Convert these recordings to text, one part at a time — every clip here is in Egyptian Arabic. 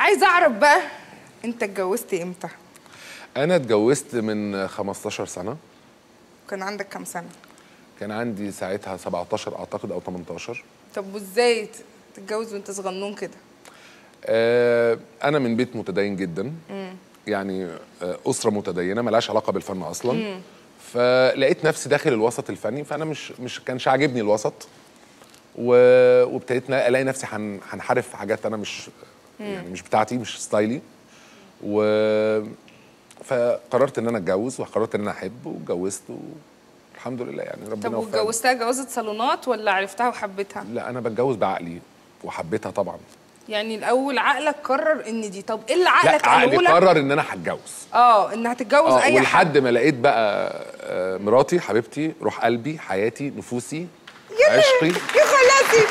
عايزه اعرف بقى انت اتجوزت امتى انا اتجوزت من 15 سنه كان عندك كام سنه كان عندي ساعتها 17 اعتقد او 18 طب وازاي ت- تتجوز وانت صغنون كده آه، انا من بيت متدين جدا يعني آه، اسره متدينه ملهاش علاقه بالفن اصلا فلقيت نفسي داخل الوسط الفني فانا مش مش كانش عاجبني الوسط و- وابتديت نا- الاقي نفسي هن- هنحرف في حاجات انا مش يعني مش بتاعتي مش ستايلي و فقررت ان انا اتجوز وقررت ان انا احب واتجوزت والحمد لله يعني ربنا طب وفقني. واتجوزتها جوازة صالونات ولا عرفتها وحبيتها لا انا بتجوز بعقلي وحبيتها طبعا يعني الاول عقلك قرر ان دي طب ايه اللي لا عقلك عقلي قاله لك قرر ان انا هتجوز اه ان هتتجوز اه اي حد ولحد ما لقيت بقى آه، مراتي حبيبتي روح قلبي حياتي نفوسي يا عشقي يا خالاتي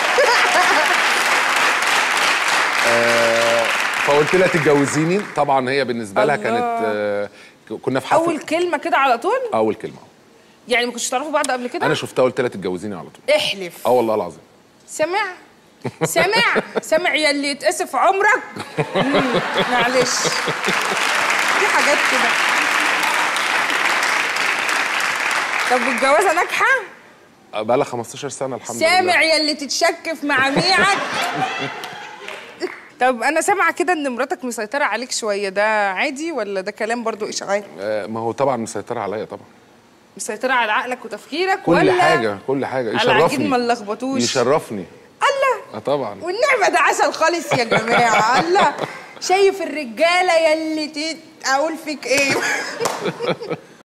فقلت لها تتجوزيني طبعا هي بالنسبه لها الله. كانت آه، كنا في حفل اول كلمه كده على طول اول كلمه يعني ما كنتش تعرفوا بعض قبل كده انا شفتها قلت لها تتجوزيني على طول احلف اه والله العظيم سمع سمع سمع يا اللي يتقسف عمرك مم، معلش في حاجات كده طب والجوازه ناجحه آه، بقى لها 15 سنه الحمد لله سامع يا اللي تتشك في معاميعك طب انا سامعه كده ان مراتك مسيطره عليك شويه ده عادي ولا ده كلام برضو اشعاعي آه، ما هو طبعا مسيطره عليا طبعا مسيطره على عقلك وتفكيرك كل ولا حاجه كل حاجه على العجين يشرفني ما نلخبطوش يشرفني الله اه طبعا والنعمة ده عسل خالص يا جماعة الله شايف الرجالة يلي تت... أقول فيك إيه